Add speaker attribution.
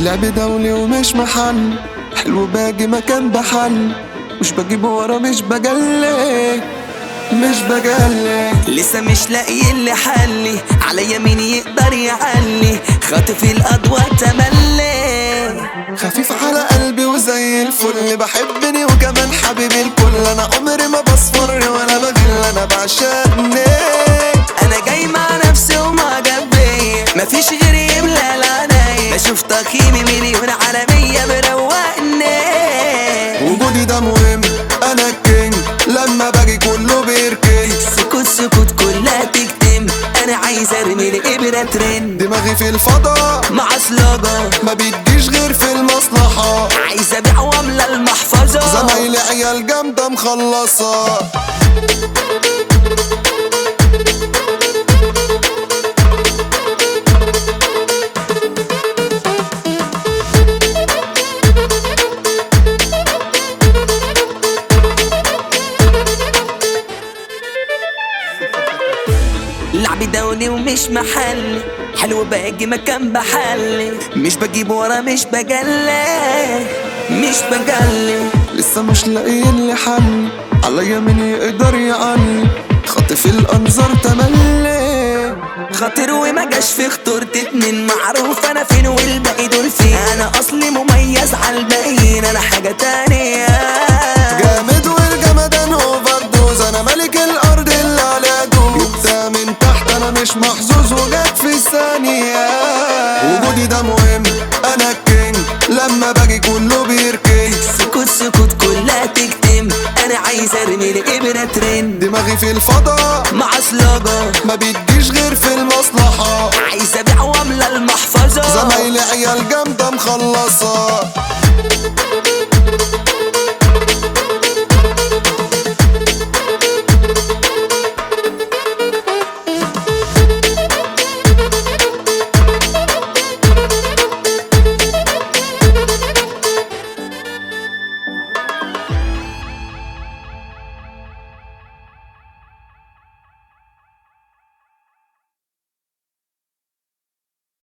Speaker 1: اللعب دولي ومش محل حلو باجي مكان بحل مش بجيب ورا مش بجلي مش بجلي
Speaker 2: لسه مش لاقي اللي حلي على مين يقدر يعلي خاطف الاضواء تملي
Speaker 1: خفيف على قلبي وزي الفل بحبني وكمان حبيبي الكل انا عمري ما بصفر ولا بغل انا بعشقني
Speaker 2: انا جاي مع نفسي وما جنبي مفيش غيري يملى العناية بشوف تقييمي مليون على مية مروقني
Speaker 1: وجودي ده مهم انا الكينج لما باجي كله بيركن
Speaker 2: سكوت سكوت كلها تكتم انا عايز ارمي الابره ترند
Speaker 1: دماغي في الفضاء
Speaker 2: مع سلاجة
Speaker 1: ما بتجيش غير في المصلحة
Speaker 2: عايز ابيع واملى المحفظة
Speaker 1: زمايلي عيال جامدة مخلصة
Speaker 2: لعبي دولي ومش محلي حلو باجي مكان بحلي مش بجيب ورا مش بجلي مش بجلي
Speaker 1: لسه مش لاقيين لي حل عليا مين يقدر يعلي خاطف الانظار تملي
Speaker 2: خاطر وما جاش في خطورة اتنين معروف انا فين والباقي دول فين انا اصلي مميز على الباقيين انا حاجة تانية
Speaker 1: جامد والجمدان اوفر دوز انا ملك الارض اللي عليها دوز جبتها من تحت انا مش محظوظ وجت في ثانية وجودي ده مهم انا الكينج لما باجي كله بيركن
Speaker 2: سكوت سكوت كلها تكتم انا عايز ارمي الابرة ترند
Speaker 1: دماغي في الفضاء
Speaker 2: مع سلاجة
Speaker 1: ما بتجيش غير في المصلحة
Speaker 2: عايز ابيع واملى المحفظة
Speaker 1: زمايلي عيال جامدة مخلصة